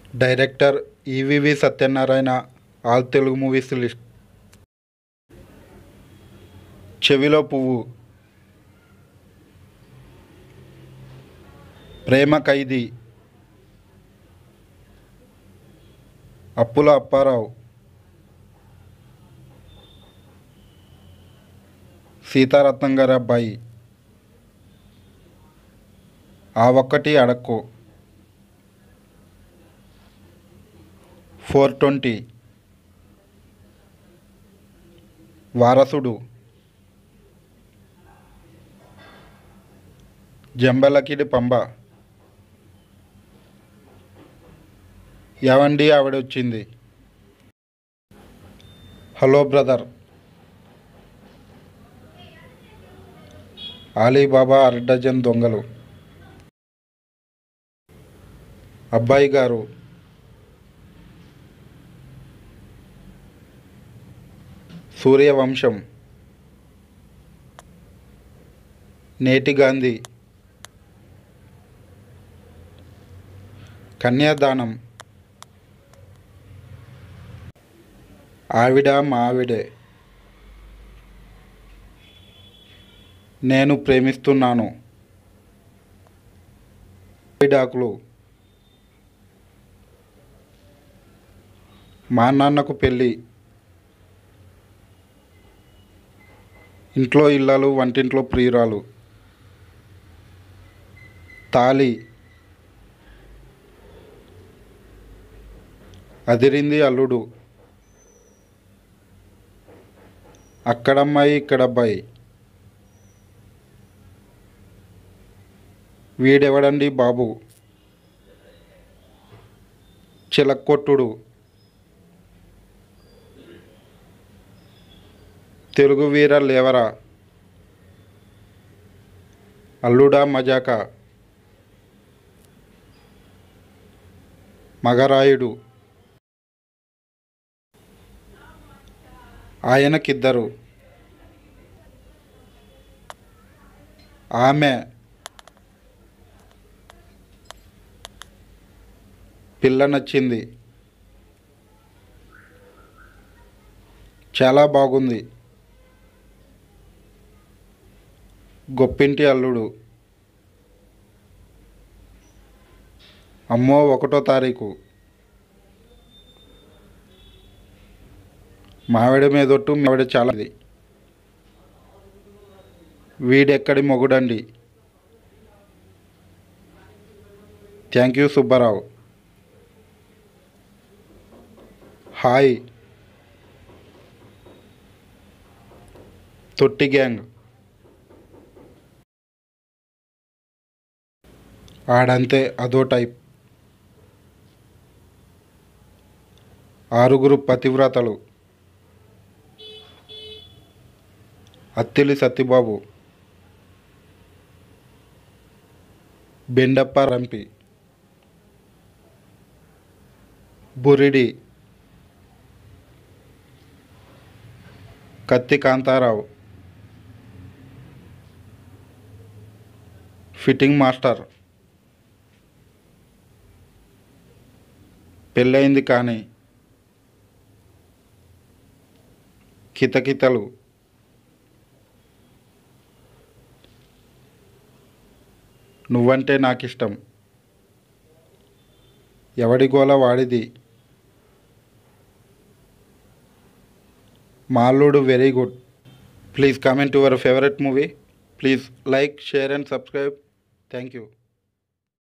Director EVV Satyanarayana all Telugu movies list చెవిలో పువ్వు ప్రేమ ఖైదీ అప్పుల అప్పారావు సీతారత్నం గారి అబ్బాయి ఆ ఒక్కటి అడక్కు ఫోర్ ట్వంటీ వారసుడు జంబలకిడి పంబ ఎవండి ఆవిడొచ్చింది హలో బ్రదర్ అలీబాబా అర డజన్ దొంగలు అబ్బాయి గారు సూర్యవంశం నేటి గాంధీ కన్యాదానం ఆవిడ మా ఆవిడే నేను ప్రేమిస్తున్నాను విడాకులు మా నాన్నకు పెళ్ళి ఇంట్లో ఇల్లాలు వంటింట్లో ప్రియురాలు తాళి అదిరింది అల్లుడు అక్కడమ్మాయి ఇక్కడబ్బాయి వీడెవడండి బాబు చిలక్కొట్టుడు తెలుగు వీర లేవరా అల్లుడా మజాక మగరాయుడు ఆయనకిద్దరు ఆమె పిల్ల నచ్చింది చాలా బాగుంది గొప్పింటి అల్లుడు అమ్మో ఒకటో తారీఖు మావిడ మీదొట్టు మావిడ చాలా ఇది. వీడెక్కడి మొగుడండి థ్యాంక్ యూ సుబ్బారావు హాయ్ తొట్టి గ్యాంగ్ ఆడంతే అదో టైప్ ఆరుగురు పతివ్రతలు అత్తిలి సత్యబాబు బెండప్ప రంపి బురిడి కత్తి కాంతారావు ఫిట్టింగ్ మాస్టర్ పెళ్ళయింది కానీ కితకితలు నువ్వంటే నాకిష్టం ఎవడి గోల వాడిది మాల్లుడు very good please comment your favourite movie please like share and subscribe thank you